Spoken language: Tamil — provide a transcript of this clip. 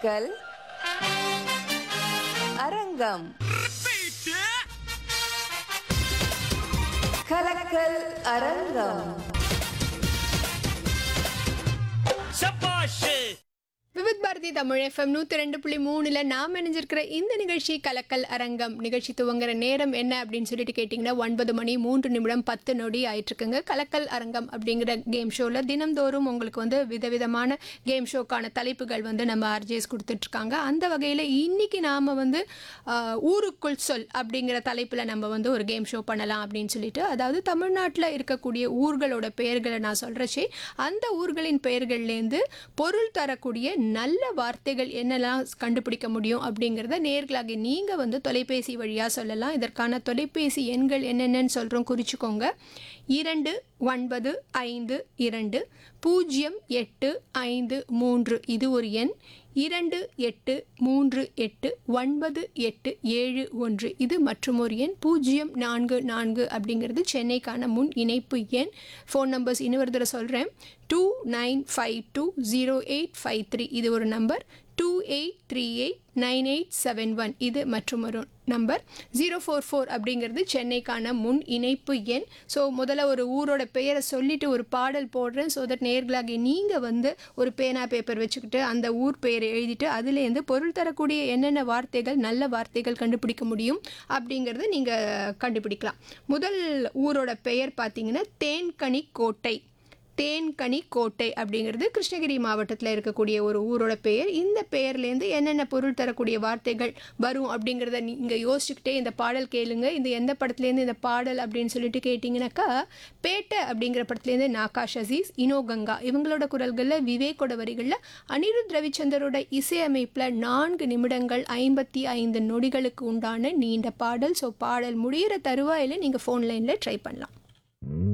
கலக்கல் அரங்கம் கலக்கல் அரங்கம் விவித் பாரதி தமிழ் எஃப்எம் நூற்றி ரெண்டு புள்ளி மூணில் நாம் இணைஞ்சிருக்கிற இந்த நிகழ்ச்சி கலக்கல் அரங்கம் நிகழ்ச்சி துவங்குற நேரம் என்ன அப்படின்னு சொல்லிட்டு கேட்டிங்கன்னா ஒன்பது மணி மூன்று நிமிடம் பத்து நொடி ஆயிட்டுருக்குங்க கலக்கல் அரங்கம் அப்படிங்கிற கேம் ஷோவில் தினம்தோறும் உங்களுக்கு வந்து விதவிதமான கேம் ஷோக்கான தலைப்புகள் வந்து நம்ம ஆர்ஜேஸ் கொடுத்துட்ருக்காங்க அந்த வகையில் இன்னைக்கு நாம் வந்து ஆஹ், ஊருக்குள் சொல் அப்படிங்கிற தலைப்பில் நம்ம வந்து ஒரு கேம் ஷோ பண்ணலாம் அப்படின்னு சொல்லிட்டு அதாவது தமிழ்நாட்டில் இருக்கக்கூடிய ஊர்களோட பெயர்களை நான் சொல்கிறச்சே அந்த ஊர்களின் பெயர்கள்லேருந்து பொருள் தரக்கூடிய நல்ல வார்த்தைகள் என்னெல்லாம் கண்டுபிடிக்க முடியும் அப்படிங்கிறத நேர்களாக நீங்கள் வந்து தொலைபேசி வழியாக சொல்லலாம் இதற்கான தொலைபேசி எண்கள் என்னென்னு சொல்கிறோம் குறிச்சிக்கோங்க இரண்டு ஒன்பது ஐந்து இரண்டு பூஜ்ஜியம் எட்டு ஐந்து மூன்று இது ஒரு எண் இரண்டு எட்டு மூன்று எட்டு ஒன்பது எட்டு ஏழு ஒன்று இது மற்றும் ஒரு எண் பூஜ்ஜியம் நான்கு நான்கு அப்படிங்கிறது சென்னைக்கான முன் இணைப்பு எண் ஃபோன் நம்பர்ஸ் இன்னொரு தடவை சொல்கிறேன் two nine five two zero eight five three இது ஒரு number two eight three eight nine eight seven one இது மற்றும் ஒரு நம்பர் ஜீரோ ஃபோர் ஃபோர் அப்படிங்கிறது சென்னைக்கான முன் இணைப்பு எண் ஸோ முதல்ல ஒரு ஊரோட பெயரை சொல்லிட்டு ஒரு பாடல் போடுறேன் ஸோ தட் நேர்களாகி நீங்கள் வந்து ஒரு பேனா பேப்பர் வச்சுக்கிட்டு அந்த ஊர் பெயரை எழுதிட்டு அதுலேருந்து பொருள் தரக்கூடிய என்னென்ன வார்த்தைகள் நல்ல வார்த்தைகள் கண்டுபிடிக்க முடியும் அப்படிங்கிறத நீங்கள் கண்டுபிடிக்கலாம் முதல் ஊரோட பெயர் பார்த்தீங்கன்னா தேன்கனி கோட்டை தேன்கனி கோட்டை அப்படிங்கிறது கிருஷ்ணகிரி மாவட்டத்தில் இருக்கக்கூடிய ஒரு ஊரோட பெயர் இந்த பெயர்லேருந்து என்னென்ன பொருள் தரக்கூடிய வார்த்தைகள் வரும் அப்படிங்கிறத நீங்கள் யோசிச்சுக்கிட்டே இந்த பாடல் கேளுங்க இந்த எந்த படத்துலேருந்து இந்த பாடல் அப்படின்னு சொல்லிட்டு கேட்டிங்கனாக்கா பேட்டை அப்படிங்கிற படத்துலேருந்து நாகாஷ் அசீஸ் இனோ கங்கா இவங்களோட குரல்களில் விவேக்கோட வரிகளில் அனிருத் ரவிச்சந்தரோட இசையமைப்பில் நான்கு நிமிடங்கள் ஐம்பத்தி ஐந்து நொடிகளுக்கு உண்டான நீண்ட பாடல் ஸோ பாடல் முடிகிற தருவாயில் நீங்கள் ஃபோன் லைனில் ட்ரை பண்ணலாம்